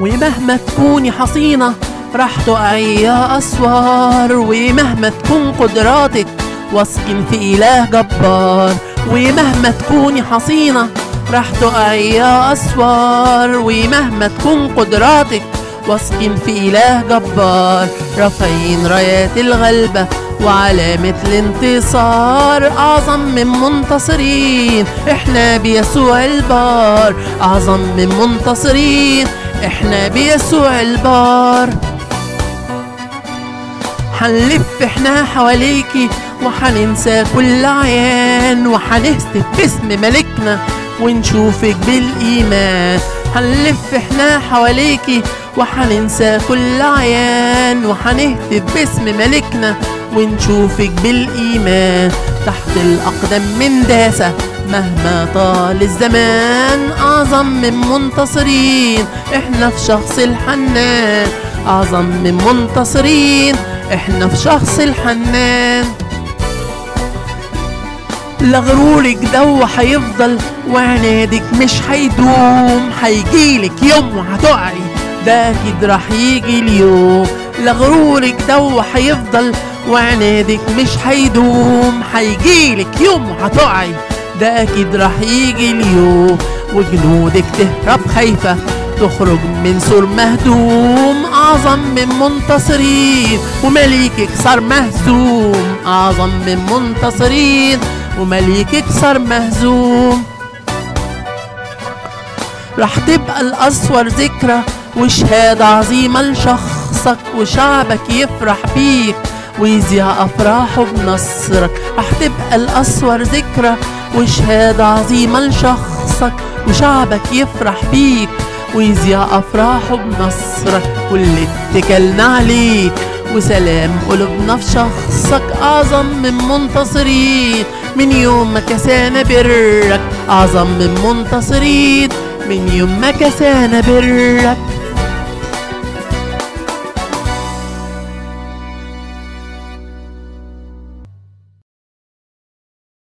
ومهما تكوني حصينة راح تقعي يا أسوار ومهما تكون قدراتك واثقين في إله جبار ومهما تكوني حصينة راح تقعي يا أسوار ومهما تكون قدراتك واثقين في إله جبار رافعين رايات الغلبة وعلامة الانتصار أعظم من منتصرين إحنا بيسوع البار أعظم من منتصرين إحنا بيسوع البار حنلف إحنا حواليكي وحننسى كل عيان وحنهتف باسم ملكنا ونشوفك بالإيمان هنلف احنا حواليكي وحننسى كل عيان وحنهتف باسم ملكنا ونشوفك بالإيمان تحت الأقدام من داسة مهما طال الزمان أعظم من منتصرين إحنا في شخص الحنان أعظم من منتصرين إحنا في شخص الحنان لا غرورك دو هيفضل وعنادك مش هيدوم هيجيلك يوم وهتقعي ده اكيد راح يجي اليوم لا غرورك دو هيفضل وعنادك مش هيدوم هيجيلك يوم وهتقعي ده اكيد راح يجي اليوم وجنودك تهرب خايفة تخرج من سور مهدوم أعظم من منتصرين ومليكك صار مهزوم أعظم من منتصرين ومليكك صار مهزوم راح تبقى الأسور ذكرى وشهادة عظيمة لشخصك وشعبك يفرح بيك ويذيع أفراحه بنصرك راح تبقى الأسور ذكرى وشهادة عظيمة لشخصك وشعبك يفرح بيك ويذيع أفراحه بنصرك واللي اتكلنا عليك وسلام قلوبنا في شخصك أعظم من منتصرين من يوم ما كسانا برك أعظم من منتصرين من يوم ما كسانا برك